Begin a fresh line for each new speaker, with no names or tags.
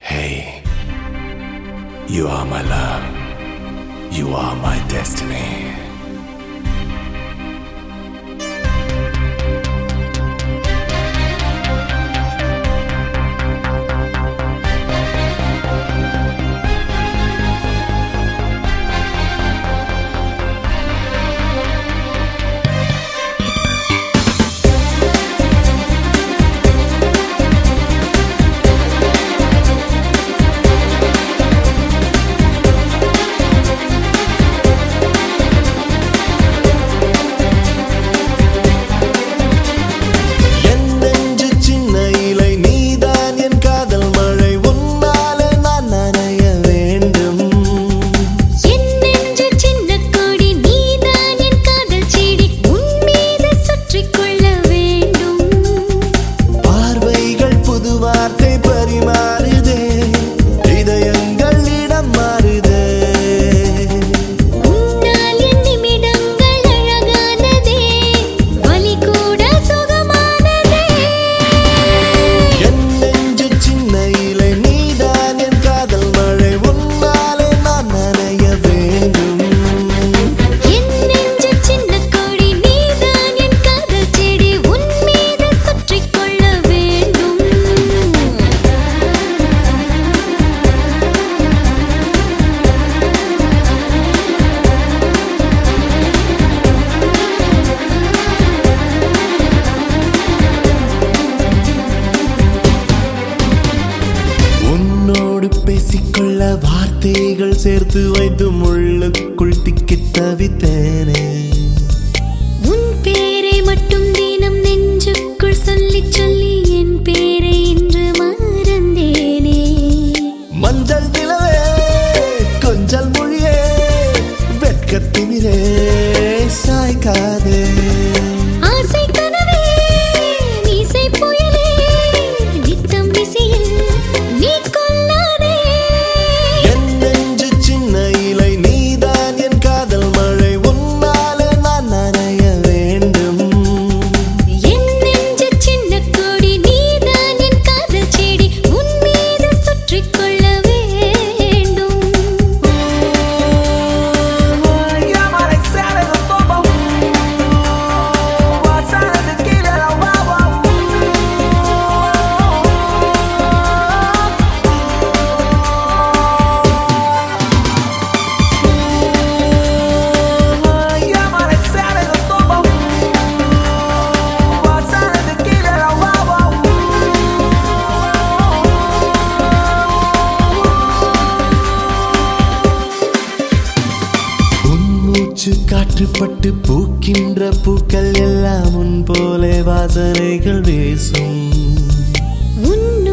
Hey, you are my love. You are my destiny.
என் நெஞ்சு சின்ன இலை நீதான் என் காதல் மழை உன்னாலே நான் நனைய வேண்டும்
என் நெஞ்சு சின்ன கொடி நீதான் என் காதல் செடி உன் மீது சுற்றிக் கொள்ள வேண்டும்
பார்வைகள் புது வார்த்தை பரிமாறுதே இதயங்கள் இடம் மாறுதே
உன்னால் என் நிமிடங்கள் அழகானதே வலி கூட சுகமானதே
என் நெஞ்சு சின்ன இலை நீதான் என் காதல் மழை உன்னாலே நான் நனைய வேண்டும்
என் நெஞ்சு சின்ன கொடி நீதான் என் காதல் செடி உன் மீது சுற்றிக் கொள்ள வேண்டும்
உன்னோடு பேசிக்கொள்ள வார்த்தைகள் சேர்த்து வைத்து முள்ளுக்குள் திக்கித் தவித்தேனே
உன் பேரை மட்டும் தினம் நெஞ்சுக்குள் சொல்லிச் சொல்லி என் பேரை இன்று மறந்தேனே
மஞ்சள் நிலவே கொஞ்சல் மொழியே வெட்கத்திமிரே சாய்க்காதே
ஆசை கனவே மீசை புயலே நித்தம் விசியில் நீ கொல்லாதே
என் நெஞ்சு சின்ன இலை நீதான் என் காதல் மழை உன்னாலே நான் நனைய வேண்டும்
என் நெஞ்சு சின்ன கொடி நீதான் என் காதல் செடி உன் மீது சுற்றிக் கொள்ள வேண்டும்
உன் மூச்சு காற்றுப்பட்டு பூக்கின்ற பூக்கள் எல்லாம் உன் போலே வாசனைகள் வீசும்
உன்